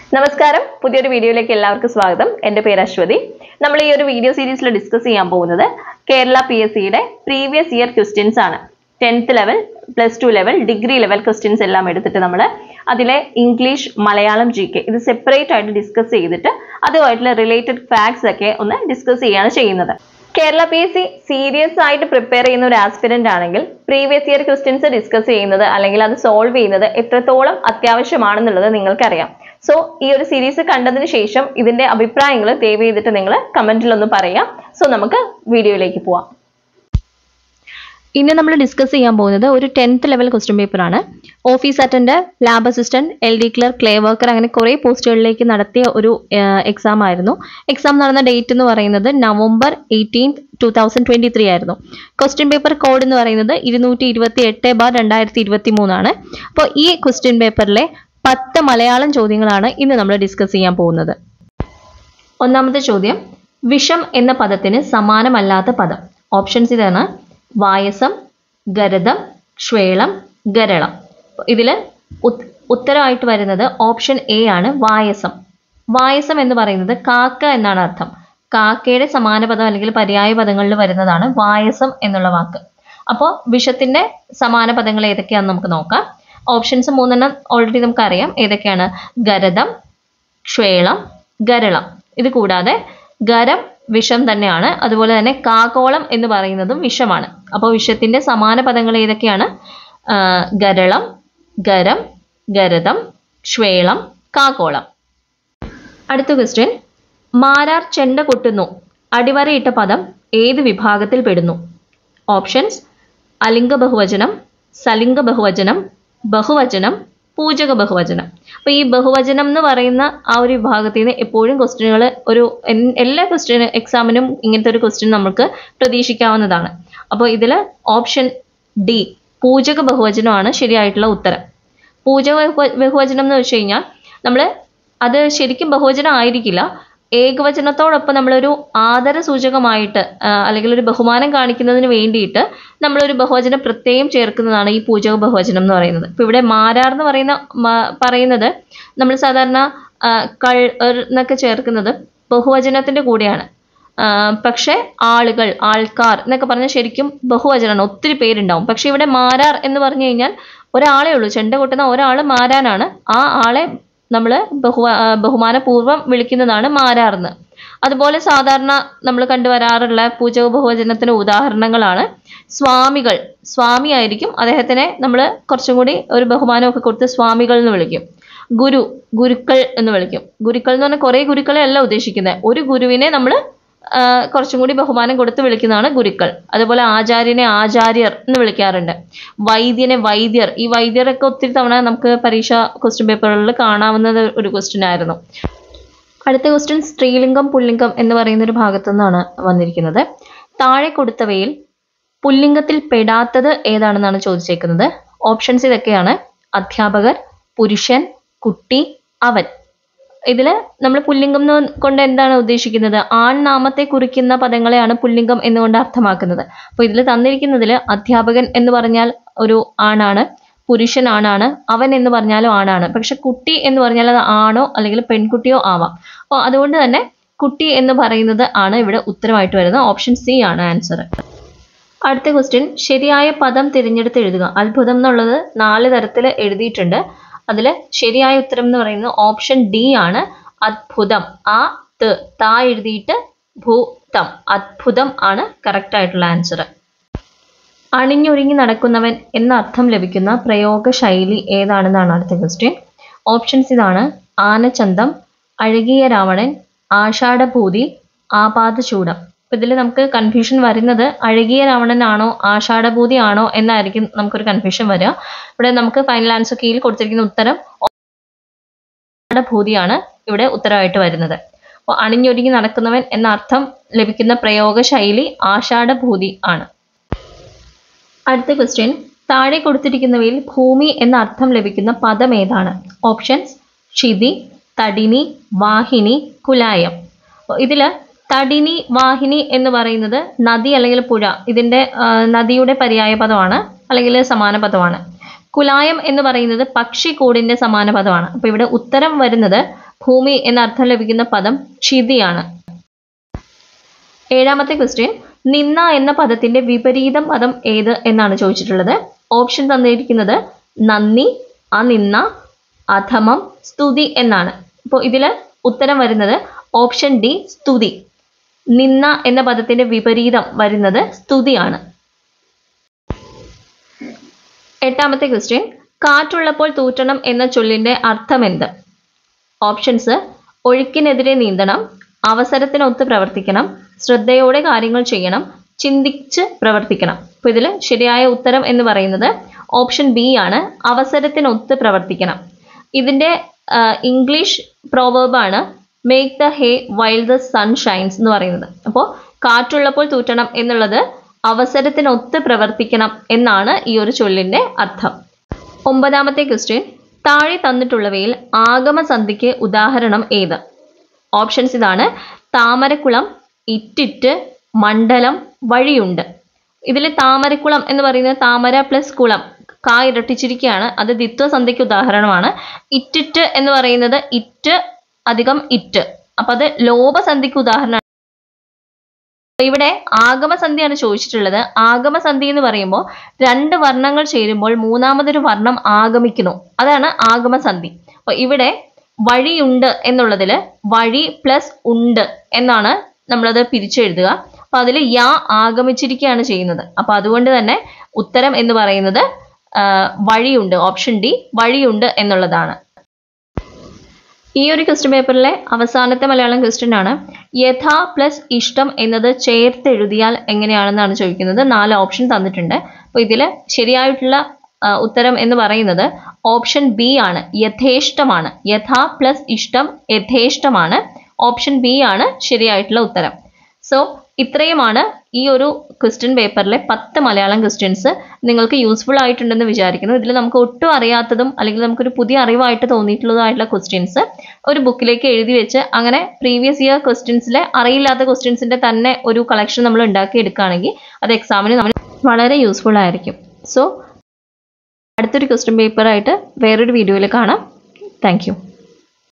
നമസ്കാരം പുതിയൊരു വീഡിയോയിലേക്ക് എല്ലാവർക്കും സ്വാഗതം എൻ്റെ പേര് അശ്വതി നമ്മൾ ഈ ഒരു വീഡിയോ സീരീസിൽ ഡിസ്കസ് ചെയ്യാൻ പോകുന്നത് കേരള പി എസ് സിയുടെ പ്രീവിയസ് ഇയർ ക്വസ്റ്റ്യൻസ് ആണ് tenth level plus two level degree level questions എല്ലാം എടുത്തിട്ട് നമ്മൾ അതിലെ ഇംഗ്ലീഷ് മലയാളം ജി കെ ഇത് സെപ്പറേറ്റ് ആയിട്ട് ഡിസ്കസ് ചെയ്തിട്ട് അതുമായിട്ടുള്ള റിലേറ്റഡ് ഫാക്ട്സ് ഒക്കെ ഒന്ന് ഡിസ്കസ് ചെയ്യുകയാണ് ചെയ്യുന്നത് Kerala P S C serious ആയിട്ട് പ്രിപ്പയർ ചെയ്യുന്ന ഒരു ആസ്പിരന്റ് ആണെങ്കിൽ പ്രീവിയസ് ഇയർ ക്വസ്റ്റ്യൻസ് ഡിസ്കസ് ചെയ്യുന്നത് അല്ലെങ്കിൽ അത് സോൾവ് ചെയ്യുന്നത് എത്രത്തോളം അത്യാവശ്യമാണെന്നുള്ളത് നിങ്ങൾക്കറിയാം സോ ഈ ഒരു സീരീസ് കണ്ടതിന് ശേഷം ഇതിന്റെ അഭിപ്രായങ്ങൾ ദയവ് ചെയ്തിട്ട് നിങ്ങൾ കമന്റിൽ ഒന്ന് പറയാം സോ നമുക്ക് വീഡിയോയിലേക്ക് പോവാം ഇന്ന് നമ്മൾ ഡിസ്കസ് ചെയ്യാൻ പോകുന്നത് ഒരു ടെൻത്ത് ലെവൽ ക്വസ്റ്റ്യൻ പേപ്പർ ആണ് office attender lab assistant L D clerk clay worker അങ്ങനെ കുറേ പോസ്റ്റുകളിലേക്ക് നടത്തിയ ഒരു എക്സാം ആയിരുന്നു എക്സാം നടന്ന ഡേറ്റ് എന്ന് പറയുന്നത് November eighteen two thousand twenty three ആയിരുന്നു ക്വസ്റ്റ്യൻ പേപ്പർ കോഡ് എന്ന് പറയുന്നത് ഇരുന്നൂറ്റി ഇരുപത്തി എട്ട് ബാർ രണ്ടായിരത്തി ഇരുപത്തി മൂന്നാണ് അപ്പോൾ ഈ ക്വസ്റ്റ്യൻ പേപ്പറിലെ പത്ത് മലയാളം ചോദ്യങ്ങളാണ് ഇന്ന് നമ്മൾ ഡിസ്കസ് ചെയ്യാൻ പോകുന്നത് ഒന്നാമത്തെ ചോദ്യം വിഷം എന്ന പദത്തിന് സമാനമല്ലാത്ത പദം ഓപ്ഷൻസ് ഇതാണ് വായസം ഗരദം ശ്വേളം ഗരളം ഇതിൽ ഉത്തരമായിട്ട് വരുന്നത് ഓപ്ഷൻ എ ആണ് വായസം വായസം എന്ന് പറയുന്നത് കാക്ക എന്നാണ് അർത്ഥം കാക്കയുടെ സമാന പദം അല്ലെങ്കിൽ പര്യായ പദങ്ങളിൽ വരുന്നതാണ് വായസം എന്നുള്ള വാക്ക് അപ്പോൾ വിഷത്തിന്റെ സമാന പദങ്ങൾ ഏതൊക്കെയാണെന്ന് നമുക്ക് നോക്കാം ഓപ്ഷൻസ് മൂന്നെണ്ണം ഓൾറെഡി നമുക്കറിയാം ഏതൊക്കെയാണ് ഗരദം ക്ഷേളം ഗരളം ഇത് കൂടാതെ ഗരം വിഷം തന്നെയാണ് അതുപോലെ തന്നെ കാകോളം എന്ന് പറയുന്നതും വിഷമാണ് അപ്പോൾ വിഷത്തിന്റെ സമാന പദങ്ങൾ ഏതൊക്കെയാണ് ഗരളം ഗരം ഗരദം ശ്വേളം കാകോളം അടുത്ത ക്വസ്റ്റ്യൻ മാരാർ ചെണ്ട കൊട്ടുന്നു അടിവരയിട്ട പദം ഏത് വിഭാഗത്തിൽ പെടുന്നു ഓപ്ഷൻസ് അലിംഗ ബഹുവചനം സലിംഗ ബഹുവചനം ബഹുവചനം പൂജക ബഹുവചനം അപ്പോൾ ഈ ബഹുവചനം എന്ന് പറയുന്ന ആ ഒരു വിഭാഗത്തിൽ നിന്ന് എപ്പോഴും ക്വസ്റ്റ്യനുകൾ ഒരു എല്ലാ ക്വസ്റ്റ്യൻ എക്സാമിനും ഇങ്ങനത്തെ ഒരു ക്വസ്റ്റ്യൻ നമുക്ക് പ്രതീക്ഷിക്കാവുന്നതാണ് അപ്പോൾ ഇതിൽ ഓപ്ഷൻ ഡി പൂജക ബഹുവചനമാണ് ശരിയായിട്ടുള്ള ഉത്തരം പൂജക ബഹുവചനം എന്ന് വെച്ച് കഴിഞ്ഞാൽ നമ്മൾ അത് ശരിക്കും ബഹുവചനം ആയിരിക്കില്ല ഏകവചനത്തോടൊപ്പം നമ്മളൊരു ആദര സൂചകമായിട്ട് അല്ലെങ്കിൽ ഒരു ബഹുമാനം കാണിക്കുന്നതിന് വേണ്ടിയിട്ട് നമ്മളൊരു ബഹുവചനം പ്രത്യേകം ചേർക്കുന്നതാണ് ഈ പൂജക ബഹുവചനം എന്ന് പറയുന്നത് ഇപ്പൊ ഇവിടെ മാരാർ എന്ന് പറയുന്ന പറയുന്നത് നമ്മൾ സാധാരണ കൾ എന്നൊക്കെ ചേർക്കുന്നത് ബഹുവചനത്തിന്റെ കൂടെയാണ് പക്ഷെ ആളുകൾ ആൾക്കാർ എന്നൊക്കെ പറഞ്ഞാൽ ശരിക്കും ബഹുവചനമാണ് ഒത്തിരി പേരുണ്ടാവും പക്ഷെ ഇവിടെ മാരാർ എന്ന് പറഞ്ഞു കഴിഞ്ഞാൽ ഒരാളേ ഉള്ളൂ ചെണ്ട കൊട്ടുന്ന ഒരാൾ മാരാനാണ് ആ ആളെ നമ്മൾ ബഹു ബഹുമാനപൂർവ്വം വിളിക്കുന്നതാണ് മാരാർന്ന് അതുപോലെ സാധാരണ നമ്മൾ കണ്ടുവരാറുള്ള പൂജക ബഹുവചനത്തിന് ഉദാഹരണങ്ങളാണ് സ്വാമികൾ സ്വാമി ആയിരിക്കും അദ്ദേഹത്തിനെ നമ്മൾ കുറച്ചും കൂടി ഒരു ബഹുമാനമൊക്കെ കൊടുത്ത് സ്വാമികൾ എന്ന് വിളിക്കും ഗുരു ഗുരുക്കൾ എന്ന് വിളിക്കും ഗുരുക്കൾ എന്ന് പറഞ്ഞാൽ കുറേ ഗുരുക്കളെ അല്ല ഉദ്ദേശിക്കുന്നത് ഒരു ഗുരുവിനെ നമ്മൾ കുറച്ചും കൂടി ബഹുമാനം കൊടുത്ത് വിളിക്കുന്നതാണ് ഗുരുക്കൾ അതുപോലെ ആചാര്യനെ ആചാര്യർ എന്ന് വിളിക്കാറുണ്ട് വൈദ്യനെ വൈദ്യർ ഈ വൈദ്യരൊക്കെ ഒത്തിരി തവണ നമുക്ക് പരീക്ഷ ക്വസ്റ്റ്യൻ പേപ്പറുകളിൽ കാണാവുന്നത് ഒരു ക്വസ്റ്റ്യൻ ആയിരുന്നു അടുത്ത ക്വസ്റ്റ്യൻ സ്ത്രീലിംഗം പുല്ലിംഗം എന്ന് പറയുന്ന ഒരു ഭാഗത്തു നിന്നാണ് വന്നിരിക്കുന്നത് താഴെ കൊടുത്തവയിൽ പുല്ലിംഗത്തിൽ പെടാത്തത് ഏതാണെന്നാണ് ചോദിച്ചേക്കുന്നത് ഓപ്ഷൻസ് ഇതൊക്കെയാണ് അധ്യാപകർ പുരുഷൻ കുട്ടി അവൻ ഇതിൽ നമ്മൾ പുല്ലിംഗം കൊണ്ട് എന്താണ് ഉദ്ദേശിക്കുന്നത് ആൺനാമത്തെ കുറിക്കുന്ന പദങ്ങളെയാണ് പുല്ലിംഗം എന്നുകൊണ്ട് അർത്ഥമാക്കുന്നത് അപ്പോൾ ഇതിൽ തന്നിരിക്കുന്നതിൽ അധ്യാപകൻ എന്ന് പറഞ്ഞാൽ ഒരു ആണാണ് പുരുഷൻ ആണാണ് അവൻ എന്ന് പറഞ്ഞാലും ആണാണ് പക്ഷെ കുട്ടി എന്ന് പറഞ്ഞാൽ അത് ആണോ അല്ലെങ്കിൽ പെൺകുട്ടിയോ ആവാം അപ്പോൾ അതുകൊണ്ട് തന്നെ കുട്ടി എന്ന് പറയുന്നത് ആണ് ഇവിടെ ഉത്തരമായിട്ട് വരുന്നത് ഓപ്ഷൻ സി ആണ് ആൻസർ അടുത്ത ക്വസ്റ്റ്യൻ ശരിയായ പദം തിരഞ്ഞെടുത്ത് എഴുതുക അത്ഭുതം എന്നുള്ളത് നാല് തരത്തിൽ എഴുതിയിട്ടുണ്ട് അതിൽ ശരിയായ ഉത്തരം എന്ന് പറയുന്നത് ഓപ്ഷൻ ഡി ആണ് അത്ഭുതം ആ ത് താ എഴുതിയിട്ട് ഭൂതം അത്ഭുതം ആണ് കറക്റ്റ് ആയിട്ടുള്ള ആൻസർ അണിഞ്ഞൊരുങ്ങി നടക്കുന്നവൻ എന്ന അർത്ഥം ലഭിക്കുന്ന പ്രയോഗ ശൈലി ഏതാണെന്നാണ് അടുത്ത ക്വസ്റ്റ്യൻ ഓപ്ഷൻസ് ഇതാണ് ആനച്ചന്തം അഴകിയ രാവണൻ ആഷാഢഭൂതി ആപാദചൂടം ഇതിൽ നമുക്ക് കൺഫ്യൂഷൻ വരുന്നത് അഴകിയ രാവണനാണോ ആഷാഢഭൂതി ആണോ എന്നായിരിക്കും നമുക്കൊരു കൺഫ്യൂഷൻ വരിക ഇവിടെ നമുക്ക് ഫൈനൽ ആൻസർ കീഴിൽ കൊടുത്തിരിക്കുന്ന ഉത്തരം ആഷാഢഭൂതിയാണ് ഇവിടെ ഉത്തരമായിട്ട് വരുന്നത് അപ്പോൾ അണിഞ്ഞൊരുങ്ങി നടക്കുന്നവൻ എന്ന അർത്ഥം ലഭിക്കുന്ന പ്രയോഗ ശൈലി ആഷാഢഭൂതി ആണ് അടുത്ത ക്വസ്റ്റ്യൻ താഴെ കൊടുത്തിരിക്കുന്നവയിൽ ഭൂമി എന്ന അർത്ഥം ലഭിക്കുന്ന പദം ഏതാണ് ഓപ്ഷൻസ് ക്ഷിതി തടിനി വാഹിനി കുലായം ഇതിൽ തടിനി വാഹിനി എന്ന് പറയുന്നത് നദി അല്ലെങ്കിൽ പുഴ ഇതിൻ്റെ നദിയുടെ പര്യായ പദമാണ് അല്ലെങ്കിൽ സമാന പദമാണ് കുലായം എന്ന് പറയുന്നത് പക്ഷിക്കൂടിന്റെ സമാന പദമാണ് അപ്പൊ ഇവിടെ ഉത്തരം വരുന്നത് ഭൂമി എന്ന അർത്ഥം ലഭിക്കുന്ന പദം ക്ഷിതിയാണ് ഏഴാമത്തെ ക്വസ്റ്റ്യൻ നിന്ന എന്ന പദത്തിന്റെ വിപരീതം പദം ഏത് എന്നാണ് ചോദിച്ചിട്ടുള്ളത് ഓപ്ഷൻ തന്നിരിക്കുന്നത് നന്ദി അനിന്ന അധമം സ്തുതി എന്നാണ് അപ്പോൾ ഇതിൽ ഉത്തരം വരുന്നത് ഓപ്ഷൻ ഡി സ്തുതി നിന്ന എന്ന പദത്തിന്റെ വിപരീതം വരുന്നത് സ്തുതിയാണ് എട്ടാമത്തെ ക്വസ്റ്റ്യൻ കാറ്റുള്ളപ്പോൾ തൂറ്റണം എന്ന ചൊല്ലിന്റെ അർത്ഥം എന്ത് ഓപ്ഷൻസ് ഒഴുക്കിനെതിരെ നീന്തണം അവസരത്തിനൊത്ത് പ്രവർത്തിക്കണം ശ്രദ്ധയോടെ കാര്യങ്ങൾ ചെയ്യണം ചിന്തിച്ച് പ്രവർത്തിക്കണം അപ്പോൾ ഇതിൽ ശരിയായ ഉത്തരം എന്ന് പറയുന്നത് ഓപ്ഷൻ ബി ആണ് അവസരത്തിനൊത്ത് പ്രവർത്തിക്കണം ഇതിൻ്റെ ഇംഗ്ലീഷ് പ്രോവേബാണ് make the hay while the sun shines എന്ന് പറയുന്നത് അപ്പോൾ കാറ്റുള്ളപ്പോൾ തൂറ്റണം എന്നുള്ളത് അവസരത്തിനൊത്ത് പ്രവർത്തിക്കണം എന്നാണ് ഈ ഒരു ചൊല്ലിൻ്റെ അർത്ഥം ഒമ്പതാമത്തെ ക്വസ്റ്റ്യൻ താഴെ തന്നിട്ടുള്ളവയിൽ ആഗമസന്ധിക്ക് ഉദാഹരണം ഏത് ഓപ്ഷൻസ് ഇതാണ് താമരക്കുളം ഇറ്റിറ്റ് മണ്ഡലം വഴിയുണ്ട് ഇതിൽ താമരക്കുളം എന്ന് പറയുന്നത് താമര പ്ലസ് കുളം കാ ഇരട്ടിച്ചിരിക്കുകയാണ് അത് ദ്വിത്വസന്ധിക്ക് ഉദാഹരണമാണ് ഇറ്റിറ്റ് എന്ന് പറയുന്നത് ഇറ്റ് അധികം ഇറ്റ് അപ്പൊ അത് ലോപസന്ധിക്ക് ഉദാഹരണമാണ് ഇവിടെ ആഗമസന്ധിയാണ് ചോദിച്ചിട്ടുള്ളത് ആഗമസന്ധി എന്ന് പറയുമ്പോൾ രണ്ട് വർണ്ണങ്ങൾ ചേരുമ്പോൾ മൂന്നാമതൊരു വർണ്ണം ആഗമിക്കുന്നു അതാണ് ആഗമസന്ധി അപ്പൊ ഇവിടെ വഴിയുണ്ട് എന്നുള്ളതിൽ വഴി പ്ലസ് ഉണ്ട് എന്നാണ് നമ്മളത് പിരിച്ചെഴുതുക അപ്പൊ അതിൽ യാ ആഗമിച്ചിരിക്കുകയാണ് ചെയ്യുന്നത് അപ്പൊ അതുകൊണ്ട് തന്നെ ഉത്തരം എന്ന് പറയുന്നത് ആ, വഴിയുണ്ട് ഓപ്ഷൻ ഡി വഴിയുണ്ട് എന്നുള്ളതാണ് ഈ ഒരു ക്വസ്റ്റ്യൻ പേപ്പറിലെ അവസാനത്തെ മലയാളം ക്വസ്റ്റ്യൻ ആണ് യഥാ പ്ലസ് ഇഷ്ടം എന്നത് ചേർത്ത് എഴുതിയാൽ എങ്ങനെയാണെന്നാണ് ചോദിക്കുന്നത് നാല് ഓപ്ഷൻ തന്നിട്ടുണ്ട് അപ്പോൾ ഇതിൽ ശരിയായിട്ടുള്ള ആ, ഉത്തരം എന്ന് പറയുന്നത് ഓപ്ഷൻ ബി ആണ് യഥേഷ്ടമാണ് യഥാ പ്ലസ് ഇഷ്ടം യഥേഷ്ടമാണ് ഓപ്ഷൻ ബി ആണ് ശരിയായിട്ടുള്ള ഉത്തരം സോ ഇത്രയുമാണ് ഈ ഒരു ക്വസ്റ്റ്യൻ പേപ്പറിലെ പത്ത് മലയാളം ക്വസ്റ്റ്യൻസ് നിങ്ങൾക്ക് യൂസ്ഫുൾ ആയിട്ടുണ്ടെന്ന് വിചാരിക്കുന്നു ഇതിൽ നമുക്ക് ഒട്ടും അറിയാത്തതും അല്ലെങ്കിൽ നമുക്കൊരു പുതിയ അറിവായിട്ട് തോന്നിയിട്ടുള്ളതായിട്ടുള്ള ക്വസ്റ്റ്യൻസ് ഒരു ബുക്കിലേക്ക് എഴുതി വെച്ച് അങ്ങനെ പ്രീവിയസ് ഇയർ ക്വസ്റ്റ്യൻസിലെ അറിയില്ലാത്ത ക്വസ്റ്റ്യൻസിന്റെ തന്നെ ഒരു കളക്ഷൻ നമ്മൾ ഉണ്ടാക്കി എടുക്കുകയാണെങ്കിൽ അത് എക്സാമിന് നമ്മൾ വളരെ യൂസ്ഫുൾ ആയിരിക്കും സോ അടുത്തൊരു ക്വസ്റ്റ്യൻ പേപ്പറായിട്ട് വേറൊരു വീഡിയോയിൽ കാണാം താങ്ക് യു